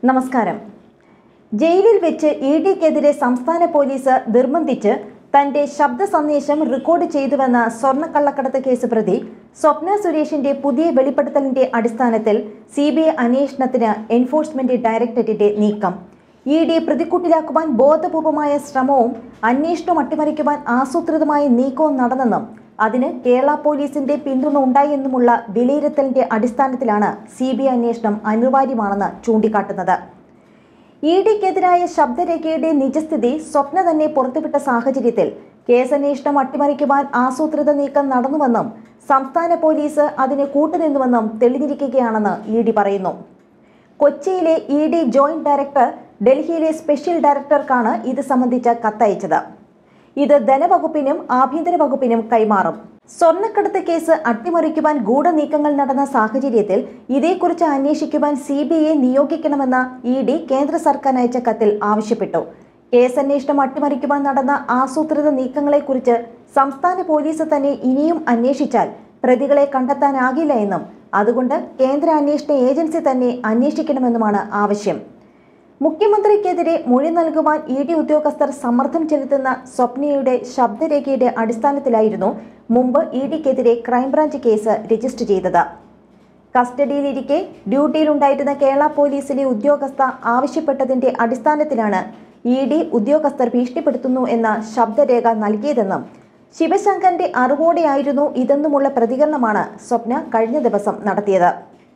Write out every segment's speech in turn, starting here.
നമസ്കാരം ജയിലിൽ വെച്ച് ഇ ഡിക്കെതിരെ സംസ്ഥാന പോലീസ് നിർബന്ധിച്ച് തന്റെ ശബ്ദ സന്ദേശം റെക്കോർഡ് ചെയ്തുവെന്ന സ്വർണ്ണക്കള്ളക്കടത്ത് കേസ് പ്രതി സ്വപ്ന സുരേഷിന്റെ പുതിയ വെളിപ്പെടുത്തലിന്റെ അടിസ്ഥാനത്തിൽ സി ബി ഐ അന്വേഷണത്തിന് എൻഫോഴ്സ്മെന്റ് ഡയറക്ടറേറ്റിന്റെ നീക്കം ഇ ഡി പ്രതിക്കൂട്ടിലാക്കുവാൻ ബോധപൂർവമായ ശ്രമവും അന്വേഷണം അട്ടിമറിക്കുവാൻ ആസൂത്രിതമായ നീക്കവും നടന്നെന്നും അതിന് കേരള പോലീസിന്റെ പിന്തുണ ഉണ്ടായെന്നുമുള്ള വിലയിരുത്തലിന്റെ അടിസ്ഥാനത്തിലാണ് സി ബി ഐ അന്വേഷണം അനിവാര്യമാണെന്ന് ചൂണ്ടിക്കാട്ടുന്നത് ഇ ഡിക്കെതിരായ ശബ്ദരേഖയുടെ നിജസ്ഥിതി സ്വപ്ന തന്നെ പുറത്തുവിട്ട സാഹചര്യത്തിൽ കേസന്വേഷണം അട്ടിമറിക്കുവാൻ ആസൂത്രിത നീക്കം നടന്നുവെന്നും സംസ്ഥാന പോലീസ് അതിന് കൂട്ടുനിന്നുവെന്നും തെളിഞ്ഞിരിക്കുകയാണെന്ന് ഇ ഡി പറയുന്നു കൊച്ചിയിലെ ഇ ഡി ജോയിന്റ് ഡയറക്ടർ ഡൽഹിയിലെ സ്പെഷ്യൽ ഡയറക്ടർക്കാണ് ഇത് സംബന്ധിച്ച കത്തയച്ചത് ഇത് ധനവകുപ്പിനും ആഭ്യന്തര വകുപ്പിനും കൈമാറും സ്വർണ്ണക്കടത്ത് കേസ് അട്ടിമറിക്കുവാൻ ഗൂഢനീക്കങ്ങൾ നടന്ന സാഹചര്യത്തിൽ ഇതേക്കുറിച്ച് അന്വേഷിക്കുവാൻ സി ബി ഐ നിയോഗിക്കണമെന്ന ഇ ഡി കേന്ദ്ര സർക്കാർ അയച്ച കത്തിൽ ആവശ്യപ്പെട്ടു കേസന്വേഷണം അട്ടിമറിക്കുവാൻ നടന്ന ആസൂത്രിത നീക്കങ്ങളെക്കുറിച്ച് സംസ്ഥാന പോലീസ് തന്നെ ഇനിയും അന്വേഷിച്ചാൽ പ്രതികളെ കണ്ടെത്താനാകില്ല എന്നും അതുകൊണ്ട് കേന്ദ്ര അന്വേഷണ ഏജൻസി തന്നെ അന്വേഷിക്കണമെന്നുമാണ് ആവശ്യം മുഖ്യമന്ത്രിക്കെതിരെ മൊഴി നൽകുവാൻ ഇ ഡി ഉദ്യോഗസ്ഥർ സമ്മർദ്ദം ചെലുത്തുന്ന സ്വപ്നയുടെ ശബ്ദരേഖയുടെ അടിസ്ഥാനത്തിലായിരുന്നു മുമ്പ് ഇ ഡിക്കെതിരെ ക്രൈംബ്രാഞ്ച് കേസ് രജിസ്റ്റർ ചെയ്തത് കസ്റ്റഡിയിലിരിക്കെ ഡ്യൂട്ടിയിലുണ്ടായിരുന്ന കേരള പോലീസിലെ ഉദ്യോഗസ്ഥ ആവശ്യപ്പെട്ടതിന്റെ അടിസ്ഥാനത്തിലാണ് ഇ ഡി ഉദ്യോഗസ്ഥർ ഭീഷണിപ്പെടുത്തുന്നു എന്ന ശബ്ദരേഖ നൽകിയതെന്നും ശിവശങ്കറിന്റെ അറിവോടെയായിരുന്നു ഇതെന്നുമുള്ള പ്രതികരണമാണ് സ്വപ്ന കഴിഞ്ഞ ദിവസം നടത്തിയത്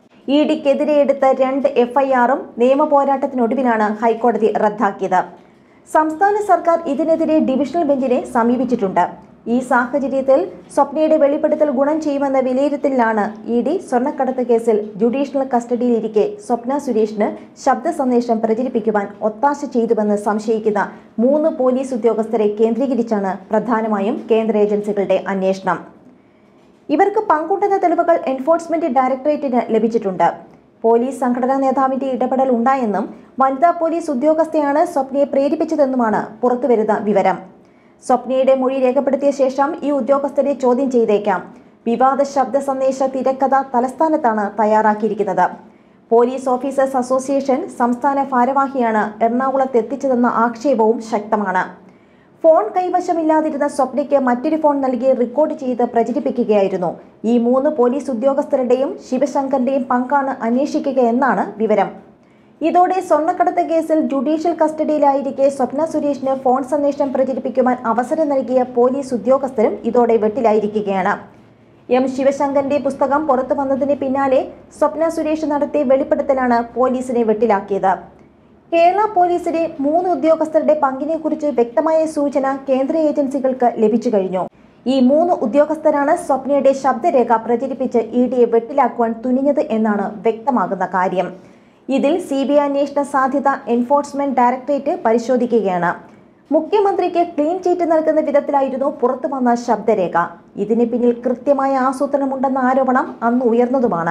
ഇ ഡിക്കെതിരെ എടുത്ത രണ്ട് എഫ്ഐആറും നിയമ പോരാട്ടത്തിനൊടുവിലാണ് ഹൈക്കോടതി റദ്ദാക്കിയത് സംസ്ഥാന സർക്കാർ ഇതിനെതിരെ ഡിവിഷണൽ ബെഞ്ചിനെ സമീപിച്ചിട്ടുണ്ട് ഈ സാഹചര്യത്തിൽ സ്വപ്നയുടെ വെളിപ്പെടുത്തൽ ഗുണം ചെയ്യുമെന്ന വിലയിരുത്തലിലാണ് ഇ ഡി സ്വർണ്ണക്കടത്ത് കേസിൽ ജുഡീഷ്യൽ കസ്റ്റഡിയിലിരിക്കെ സ്വപ്ന സുരേഷിന് ശബ്ദ സന്ദേശം പ്രചരിപ്പിക്കുവാൻ ഒത്താശ ചെയ്തുവെന്ന് സംശയിക്കുന്ന മൂന്ന് പോലീസ് ഉദ്യോഗസ്ഥരെ കേന്ദ്രീകരിച്ചാണ് പ്രധാനമായും കേന്ദ്ര ഏജൻസികളുടെ അന്വേഷണം ഇവർക്ക് പങ്കുണ്ടെന്ന തെളിവുകൾ എൻഫോഴ്സ്മെന്റ് ഡയറക്ടറേറ്റിന് ലഭിച്ചിട്ടുണ്ട് പോലീസ് സംഘടനാ നേതാവിന്റെ ഇടപെടൽ ഉണ്ടായെന്നും വനിതാ പോലീസ് ഉദ്യോഗസ്ഥയാണ് സ്വപ്നയെ പ്രേരിപ്പിച്ചതെന്നുമാണ് പുറത്തുവരുന്ന വിവരം സ്വപ്നയുടെ മൊഴി രേഖപ്പെടുത്തിയ ശേഷം ഈ ഉദ്യോഗസ്ഥരെ ചോദ്യം ചെയ്തേക്കാം വിവാദ ശബ്ദ സന്ദേശ തിരക്കഥ തലസ്ഥാനത്താണ് തയ്യാറാക്കിയിരിക്കുന്നത് പോലീസ് ഓഫീസേഴ്സ് അസോസിയേഷൻ സംസ്ഥാന ഭാരവാഹിയാണ് എറണാകുളത്ത് എത്തിച്ചതെന്ന ആക്ഷേപവും ശക്തമാണ് ഫോൺ കൈവശമില്ലാതിരുന്ന സ്വപ്നയ്ക്ക് മറ്റൊരു ഫോൺ നൽകി റെക്കോർഡ് ചെയ്ത് പ്രചരിപ്പിക്കുകയായിരുന്നു ഈ മൂന്ന് പോലീസ് ഉദ്യോഗസ്ഥരുടെയും ശിവശങ്കറിന്റെയും പങ്കാണ് അന്വേഷിക്കുക എന്നാണ് വിവരം ഇതോടെ സ്വർണ്ണക്കടത്ത് കേസിൽ ജുഡീഷ്യൽ കസ്റ്റഡിയിലായിരിക്കെ സ്വപ്ന സുരേഷിന് ഫോൺ സന്ദേശം പ്രചരിപ്പിക്കുവാൻ അവസരം നൽകിയ പോലീസ് ഉദ്യോഗസ്ഥരും ഇതോടെ വെട്ടിലായിരിക്കുകയാണ് എം ശിവശങ്കറിന്റെ പുസ്തകം പുറത്തു വന്നതിന് പിന്നാലെ സ്വപ്ന സുരേഷ് നടത്തിയ വെളിപ്പെടുത്തലാണ് പോലീസിനെ വെട്ടിലാക്കിയത് കേരള പോലീസിലെ മൂന്ന് ഉദ്യോഗസ്ഥരുടെ പങ്കിനെക്കുറിച്ച് വ്യക്തമായ സൂചന കേന്ദ്ര ഏജൻസികൾക്ക് ലഭിച്ചു കഴിഞ്ഞു ഈ മൂന്ന് ഉദ്യോഗസ്ഥരാണ് സ്വപ്നയുടെ ശബ്ദരേഖ പ്രചരിപ്പിച്ച് ഇ ഡിയെ വെട്ടിലാക്കുവാൻ തുനിഞ്ഞത് എന്നാണ് വ്യക്തമാകുന്ന കാര്യം ഇതിൽ സി ബി ഐ അന്വേഷണ സാധ്യത എൻഫോഴ്സ്മെന്റ് ഡയറക്ടറേറ്റ് പരിശോധിക്കുകയാണ് മുഖ്യമന്ത്രിക്ക് ക്ലീൻ ചീറ്റ് നൽകുന്ന വിധത്തിലായിരുന്നു പുറത്തു വന്ന ശബ്ദരേഖ ഇതിന് പിന്നിൽ കൃത്യമായ ആസൂത്രണമുണ്ടെന്ന ആരോപണം അന്ന് ഉയർന്നതുമാണ്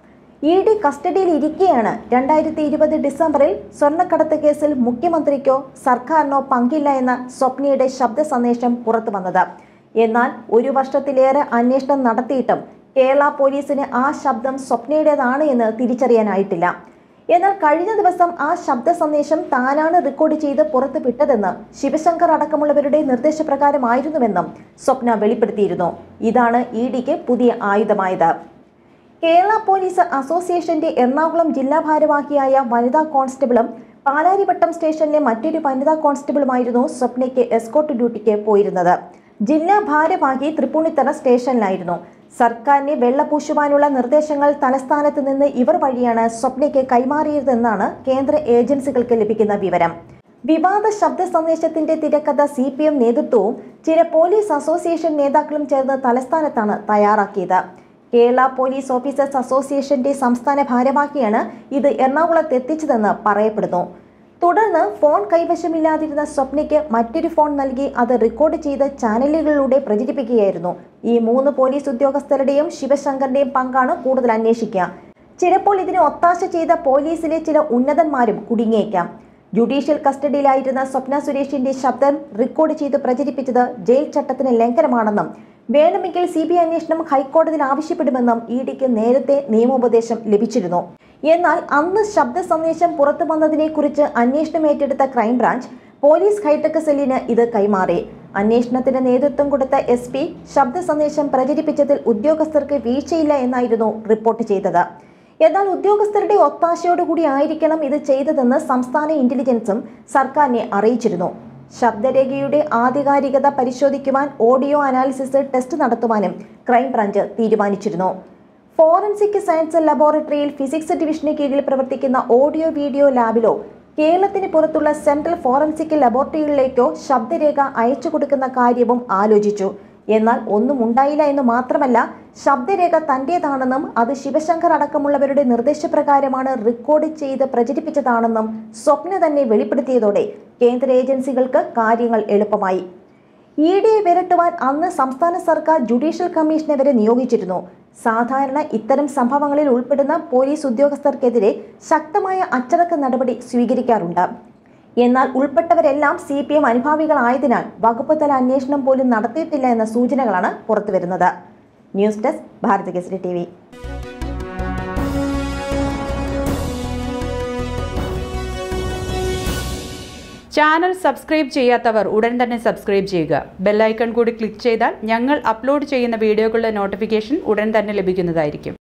ഇ ഡി കസ്റ്റഡിയിൽ ഇരിക്കെയാണ് രണ്ടായിരത്തി ഇരുപത് ഡിസംബറിൽ സ്വർണ്ണക്കടത്ത് കേസിൽ മുഖ്യമന്ത്രിക്കോ സർക്കാരിനോ പങ്കില്ല എന്ന സ്വപ്നയുടെ ശബ്ദ സന്ദേശം പുറത്തു വന്നത് എന്നാൽ ഒരു വർഷത്തിലേറെ അന്വേഷണം നടത്തിയിട്ടും കേരള പോലീസിന് ആ ശബ്ദം സ്വപ്നയുടേതാണ് എന്ന് തിരിച്ചറിയാനായിട്ടില്ല എന്നാൽ കഴിഞ്ഞ ദിവസം ആ ശബ്ദ സന്ദേശം താനാണ് റെക്കോർഡ് ചെയ്ത് പുറത്തു വിട്ടതെന്ന് ശിവശങ്കർ അടക്കമുള്ളവരുടെ നിർദ്ദേശപ്രകാരമായിരുന്നുവെന്നും സ്വപ്ന വെളിപ്പെടുത്തിയിരുന്നു ഇതാണ് ഇ ഡിക്ക് പുതിയ ആയുധമായത് കേരള പോലീസ് അസോസിയേഷന്റെ എറണാകുളം ജില്ലാ ഭാരവാഹിയായ വനിതാ കോൺസ്റ്റബിളും പാലാരിവട്ടം സ്റ്റേഷനിലെ മറ്റൊരു വനിതാ കോൺസ്റ്റബിളുമായിരുന്നു സ്വപ്നയ്ക്ക് എസ്കോർട്ട് ഡ്യൂട്ടിക്ക് പോയിരുന്നത് ജില്ലാ ഭാരവാഹി തൃപ്പൂണിത്തറ സ്റ്റേഷനിലായിരുന്നു സർക്കാരിനെ വെള്ളപൂശുവാനുള്ള നിർദ്ദേശങ്ങൾ തലസ്ഥാനത്ത് നിന്ന് ഇവർ വഴിയാണ് സ്വപ്നയ്ക്ക് കൈമാറിയതെന്നാണ് കേന്ദ്ര ഏജൻസികൾക്ക് ലഭിക്കുന്ന വിവരം വിവാദ ശബ്ദ സന്ദേശത്തിന്റെ തിരക്കഥ സി പി എം നേതൃത്വവും ചില പോലീസ് അസോസിയേഷൻ നേതാക്കളും ചേർന്ന് തലസ്ഥാനത്താണ് തയ്യാറാക്കിയത് കേരള പോലീസ് ഓഫീസേഴ്സ് അസോസിയേഷന്റെ സംസ്ഥാന ഭാരവാഹിയാണ് ഇത് എറണാകുളത്ത് എത്തിച്ചതെന്ന് പറയപ്പെടുന്നു തുടർന്ന് ഫോൺ കൈവശമില്ലാതിരുന്ന സ്വപ്നയ്ക്ക് മറ്റൊരു ഫോൺ നൽകി അത് റെക്കോർഡ് ചെയ്ത് ചാനലുകളിലൂടെ പ്രചരിപ്പിക്കുകയായിരുന്നു ഈ മൂന്ന് പോലീസ് ഉദ്യോഗസ്ഥരുടെയും ശിവശങ്കറിന്റെയും പങ്കാണ് കൂടുതൽ അന്വേഷിക്കുക ചിലപ്പോൾ ഇതിന് ഒത്താശ ചെയ്ത പോലീസിലെ ചില ഉന്നതന്മാരും കുടുങ്ങിയേക്കാം ജുഡീഷ്യൽ കസ്റ്റഡിയിലായിരുന്ന സ്വപ്ന സുരേഷിന്റെ ശബ്ദം റെക്കോർഡ് ചെയ്ത് പ്രചരിപ്പിച്ചത് ജയിൽ ചട്ടത്തിന് ലംഘനമാണെന്നും വേണമെങ്കിൽ സി ബി ഐ അന്വേഷണം ഹൈക്കോടതിയിൽ ആവശ്യപ്പെടുമെന്നും ഇ ഡിക്ക് നേരത്തെ നിയമോപദേശം ലഭിച്ചിരുന്നു എന്നാൽ അന്ന് ശബ്ദ സന്ദേശം പുറത്തു വന്നതിനെക്കുറിച്ച് അന്വേഷണം ഏറ്റെടുത്ത ക്രൈംബ്രാഞ്ച് പോലീസ് ഹൈടെക് സെല്ലിന് ഇത് കൈമാറി അന്വേഷണത്തിന് നേതൃത്വം കൊടുത്ത എസ് പി ശബ്ദ സന്ദേശം പ്രചരിപ്പിച്ചതിൽ ഉദ്യോഗസ്ഥർക്ക് വീഴ്ചയില്ല എന്നായിരുന്നു റിപ്പോർട്ട് ചെയ്തത് എന്നാൽ ഉദ്യോഗസ്ഥരുടെ ഒത്താശയോടുകൂടി ആയിരിക്കണം ഇത് ചെയ്തതെന്ന് സംസ്ഥാന ഇന്റലിജൻസും സർക്കാരിനെ അറിയിച്ചിരുന്നു ശബ്ദരേഖയുടെ ആധികാരികത പരിശോധിക്കുവാൻ ഓഡിയോ അനാലിസിസ് ടെസ്റ്റ് നടത്തുവാനും ക്രൈംബ്രാഞ്ച് തീരുമാനിച്ചിരുന്നു ഫോറൻസിക് സയൻസ് ലബോറട്ടറിയിൽ ഫിസിക്സ് ഡിവിഷന് കീഴിൽ പ്രവർത്തിക്കുന്ന ഓഡിയോ വീഡിയോ ലാബിലോ കേരളത്തിന് പുറത്തുള്ള സെൻട്രൽ ഫോറൻസിക് ലബോറട്ടറികളിലേക്കോ ശബ്ദരേഖ അയച്ചു കൊടുക്കുന്ന കാര്യവും ആലോചിച്ചു എന്നാൽ ഒന്നും ഉണ്ടായില്ല എന്ന് മാത്രമല്ല ശബ്ദരേഖ തന്റേതാണെന്നും അത് ശിവശങ്കർ അടക്കമുള്ളവരുടെ നിർദ്ദേശപ്രകാരമാണ് റെക്കോർഡ് ചെയ്ത് പ്രചരിപ്പിച്ചതാണെന്നും സ്വപ്ന തന്നെ വെളിപ്പെടുത്തിയതോടെ കേന്ദ്ര ഏജൻസികൾക്ക് കാര്യങ്ങൾ എളുപ്പമായി ഇ ഡിയെ വിരട്ടുവാൻ അന്ന് സംസ്ഥാന സർക്കാർ ജുഡീഷ്യൽ കമ്മീഷനെ വരെ നിയോഗിച്ചിരുന്നു സാധാരണ ഇത്തരം സംഭവങ്ങളിൽ ഉൾപ്പെടുന്ന പോലീസ് ഉദ്യോഗസ്ഥർക്കെതിരെ ശക്തമായ അച്ചടക്ക നടപടി സ്വീകരിക്കാറുണ്ട് എന്നാൽ ഉൾപ്പെട്ടവരെല്ലാം സി പി എം അനുഭാവികളായതിനാൽ വകുപ്പ് തല അന്വേഷണം പോലും നടത്തിയിട്ടില്ല എന്ന സൂചനകളാണ് പുറത്തുവരുന്നത് news desk Bharat Kesari T V channel subscribe ചെയ്യാത്തവർ ഉടൻ തന്നെ സബ്സ്ക്രൈബ് ചെയ്യുക ബെല്ലൈക്കൺ കൂടി ക്ലിക്ക് ചെയ്താൽ ഞങ്ങൾ അപ്ലോഡ് ചെയ്യുന്ന വീഡിയോകളുടെ നോട്ടിഫിക്കേഷൻ ഉടൻ തന്നെ ലഭിക്കുന്നതായിരിക്കും